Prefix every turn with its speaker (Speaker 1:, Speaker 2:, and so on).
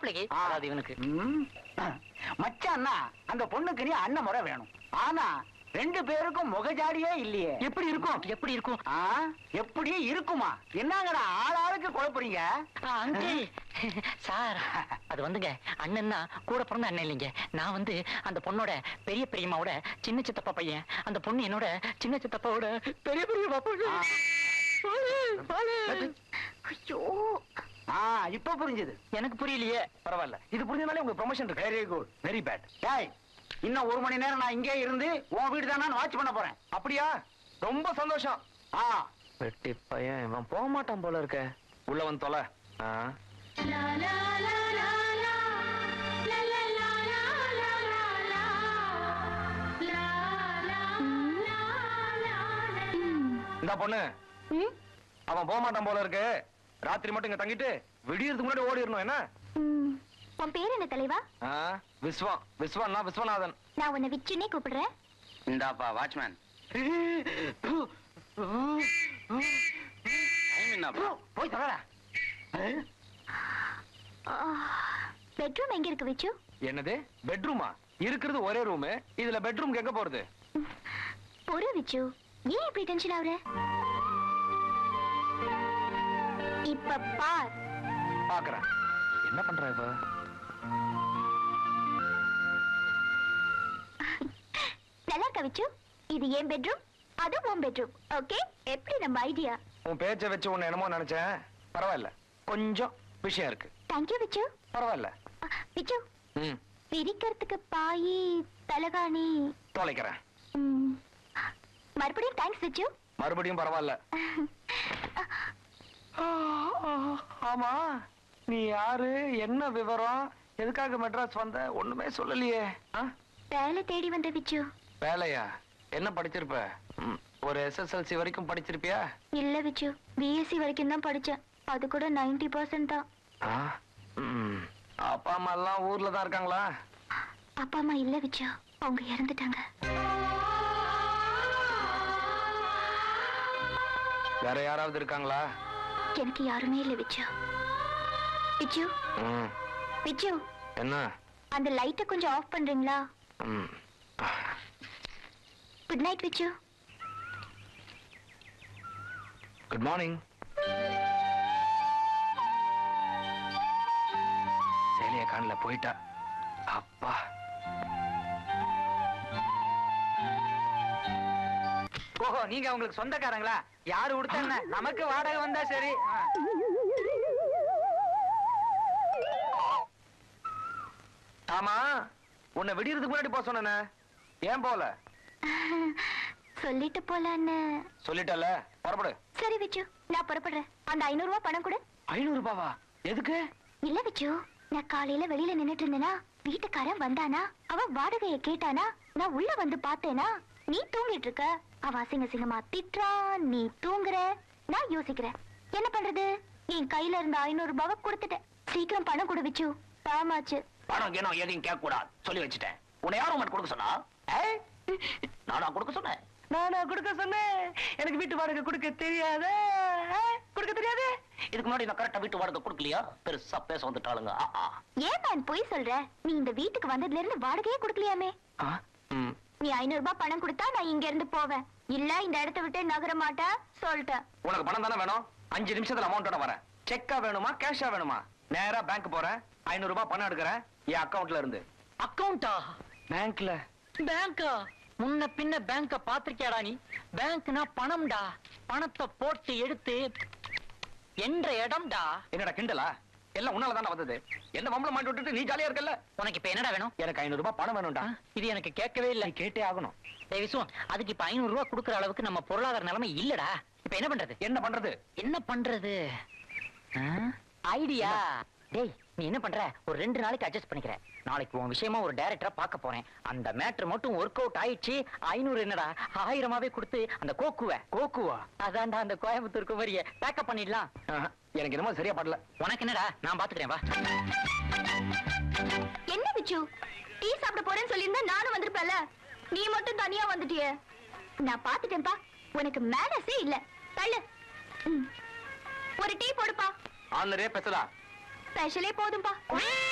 Speaker 1: மாப்பிள்ளைக்கு
Speaker 2: ஆ.
Speaker 1: அதாவது இவனுக்கு
Speaker 2: ம். மச்சான்னா அந்த பொண்ணுக்கு நீ அண்ணன் முறை வேணும் ஆனா ரெண்டு பேருக்கும் முகஜாடியே இல்லையே
Speaker 1: எப்படி இருக்கும் எப்படி இருக்கும்
Speaker 2: ஆ எப்படி இருக்குமா என்னங்கடா ஆள் ஆளுக்கு குழப்புறீங்க
Speaker 1: அங்கிள் சார் அது வந்துங்க அண்ணன்னா கூட பிறந்த அண்ணன் இல்லைங்க நான் வந்து அந்த பொண்ணோட பெரிய பெரியம்மாவோட சின்ன சித்தப்பா பையன் அந்த பொண்ணு என்னோட சின்ன சித்தப்பாவோட பெரிய பெரிய
Speaker 2: ஆ.
Speaker 3: ஐயோ
Speaker 2: ஆ இப்ப புரிஞ்சது
Speaker 1: எனக்கு புரியலையே
Speaker 2: பரவாயில்ல இது புரிஞ்சனாலே உங்க ப்ரொமோஷன் இருக்கு வெரி குட் வெரி பேட் டேய் இன்னும் ஒரு மணி நேரம் நான் இங்கே இருந்து உன் வீடு தான் நான் வாட்ச் பண்ண போறேன்
Speaker 4: அப்படியா ரொம்ப சந்தோஷம்
Speaker 2: ஆ
Speaker 4: வெட்டி பையன் இவன் போக மாட்டான் போல இருக்க உள்ள வந்து தொலை ஆ. இந்தா பொண்ணு
Speaker 3: ம்,
Speaker 4: அவன் போக மாட்டான் போல இருக்கு ராத்திரி மட்டும் இங்க தங்கிட்டு விடியறதுக்கு முன்னாடி ஓடிடணும் என்ன
Speaker 3: ம். உன் பேர் என்ன தலைவா
Speaker 4: ஆ, விஸ்வம் விஸ்வன்னா விஸ்வநாதன்
Speaker 3: நான் உன்னை விச்சுன்னே கூப்பிடுறேன்
Speaker 5: இந்தாப்பா வாட்ச்மேன் டைம் என்னப்பா
Speaker 2: போய் தரடா
Speaker 3: பெட்ரூம் எங்க இருக்கு விச்சு
Speaker 4: என்னது பெட்ரூமா இருக்கிறது ஒரே ரூம் இதுல பெட்ரூம் எங்க போறது
Speaker 3: பொறு விச்சு ஏன் இப்படி டென்ஷன் ஆகுற இப்ப பார்
Speaker 4: பாக்குறேன் என்ன பண்ற இவ
Speaker 3: நல்லா இருக்கா விச்சு இது என் பெட்ரூம் அது உன் பெட்ரூம் ஓகே எப்படி நம்ம ஐடியா
Speaker 4: உன் பேச்சை வச்சு உன்னை என்னமோ நினைச்சேன் பரவாயில்ல கொஞ்சம் விஷயம் இருக்கு
Speaker 3: தேங்க்யூ விச்சு
Speaker 4: பரவாயில்ல
Speaker 3: அ, விச்சு
Speaker 4: ம்
Speaker 3: பிரிக்கிறதுக்கு பாயி தலகாணி
Speaker 4: தொலைக்கிறேன்
Speaker 3: ம். மறுபடியும் தேங்க்ஸ் விச்சு
Speaker 4: மறுபடியும் பரவாயில்ல ஆமா நீ யாரு என்ன விவரம் எதுக்காக மெட்ராஸ் வந்த ஒண்ணுமே சொல்லலையே ஆ?
Speaker 3: வேலை தேடி வந்த விச்சு
Speaker 4: வேலையா என்ன படிச்சிருப்ப ம், ஒரு எஸ்எஸ்எல்சி வரைக்கும் படிச்சிருப்பியா
Speaker 3: இல்ல விச்சு பிஎஸ்சி வரைக்கும் தான் படிச்சேன் அது கூட 90% பர்சன்ட் தான்
Speaker 4: ஆ? ம். அப்பா அம்மா எல்லாம் ஊர்ல தான் இருக்காங்களா
Speaker 3: அப்பா அம்மா இல்ல விச்சு அவங்க இறந்துட்டாங்க
Speaker 4: வேற யாராவது இருக்காங்களா
Speaker 3: எனக்கு யாருமே இல்ல விச்சு விச்சு
Speaker 4: ம்.
Speaker 3: விச்சு
Speaker 4: என்ன
Speaker 3: அந்த லைட்டை கொஞ்சம் ஆஃப் பண்றீங்களா
Speaker 4: ம்.
Speaker 3: Good night Vichu
Speaker 4: good morning சேலிய காணல போயிட்டா அப்பா
Speaker 2: ஓஹோ நீங்க உங்களுக்கு சொந்தக்காரங்களா யாரு கொடுத்தா என்ன நமக்கு வாடகை வந்தா சரி ஆ.
Speaker 4: ஆமா உன்னை விடியறதுக்கு முன்னாடி போக சொன்னேனே ஏன் போல
Speaker 3: சொல்லிட்டு போலான்னு
Speaker 4: சொல்லிட்டல புறப்படு
Speaker 3: சரி விச்சு நான் புறப்படுறேன் அந்த ஐநூறு ரூபாய் பணம் கொடு
Speaker 4: ஐநூறு ரூபாவா எதுக்கு
Speaker 3: இல்ல விச்சு நான் காலையில வெளியில நின்னுட்டு இருந்தேனா வீட்டுக்காரன் வந்தானா அவன் வாடகைய கேட்டானா நான் உள்ள வந்து பார்த்தேனா நீ தூங்கிட்டு இருக்க அவன் அசிங்க அசிங்கமா திட்டுறான் நீ தூங்குற நான் யோசிக்கிறேன் என்ன பண்றது என் கையில இருந்த ஐநூறு ரூபாவை கொடுத்துட்டேன் சீக்கிரம் பணம் கொடு விச்சு டைமாச்சு
Speaker 5: பணம் கேனோ எதையும் கேட்க கூடாது சொல்லி வச்சுட்டேன் உன்னை யாரும் மட்டும் கொடுக்க சொன்னா ஏய், நானா கொடுக்க சொன்னேன்
Speaker 2: நானா கொடுக்க சொன்னேன் எனக்கு வீட்டு வாடகை கொடுக்க தெரியாத கொடுக்க தெரியாது
Speaker 5: இதுக்கு முன்னாடி நான் கரெக்டா வீட்டு வாடகை கொடுக்கலையா பெருசா பேச வந்துட்டாளுங்க ஆ, ஆ.
Speaker 3: ஏன் நான் பொய் சொல்ற நீ இந்த வீட்டுக்கு வந்ததுல இருந்து வாடகையே கொடுக்கலையாமே
Speaker 4: ஆ? ம்.
Speaker 3: நீ ஐநூறு ரூபாய் பணம் கொடுத்தா நான் இங்க இருந்து போவேன் இல்ல இந்த இடத்த விட்டு நகர மாட்டேன் சொல்லிட்டேன்
Speaker 4: உனக்கு பணம் தானே வேணும் அஞ்சு நிமிஷத்துல அமௌண்டோட வரேன் செக்கா வேணுமா கேஷா வேணுமா நேரா பேங்க் போறேன் ஐநூறு ரூபாய் பணம் எடுக்கிறேன் என் அக்கவுண்ட்ல இருந்து
Speaker 1: அக்கவுண்டா
Speaker 4: பேங்க்ல
Speaker 1: பேங்கா முன்ன பின்ன பேங்க பாத்திருக்கியாடா நீ பேங்க்னா பணம்டா பணத்தை போட்டு எடுத்து என்ற இடம்டா
Speaker 4: என்னடா கிண்டலா எல்லாம் உன்னால தானே வந்தது என்ன வம்பள மாட்டி விட்டுட்டு நீ ஜாலியா இருக்கல்ல
Speaker 1: உனக்கு இப்ப என்னடா வேணும்
Speaker 4: எனக்கு ஐநூறு ரூபாய் பணம் வேணும்டா
Speaker 1: ஆ, இது எனக்கு கேட்கவே இல்ல
Speaker 4: நீ கேட்டே ஆகணும்
Speaker 1: டேய் விசு அதுக்கு இப்ப ஐநூறு ரூபாய் கொடுக்கற அளவுக்கு நம்ம பொருளாதார நிலைமை இல்லடா இப்ப என்ன பண்றது
Speaker 4: என்ன பண்றது
Speaker 1: என்ன பண்றது ஐடியா டேய் நீ என்ன பண்ற ஒரு ரெண்டு நாளைக்கு அட்ஜஸ்ட் பண்ணிக்கிற நாளைக்கு உன் விஷயமா ஒரு டைரக்டரா பார்க்க போறேன் அந்த மேட்ரு மட்டும் ஒர்க் அவுட் ஆயிடுச்சு ஐநூறு என்னடா ஆயிரமாவே கொடுத்து அந்த கோக்குவ
Speaker 4: கோக்குவா
Speaker 1: அதான்டா அந்த கோயம்புத்தூர் குமரிய பேக்கப் பண்ணிடலாம்
Speaker 4: ஆஹா, எனக்கு என்னமோ சரியா படல
Speaker 1: உனக்கு என்னடா நான் பாத்துக்கிறேன் வா
Speaker 3: என்ன பிச்சு டீ சாப்பிட போறேன்னு சொல்லியிருந்தா நானும் வந்திருப்பேன்ல நீ மட்டும் தனியா வந்துட்டியே நான் பாத்துட்டேன்பா உனக்கு மேனஸே இல்ல தள்ளு ம். ஒரு டீ போடுப்பா
Speaker 4: ஆந்தரே பேசலாம்
Speaker 3: ஸ்பெஷலே போதும்பா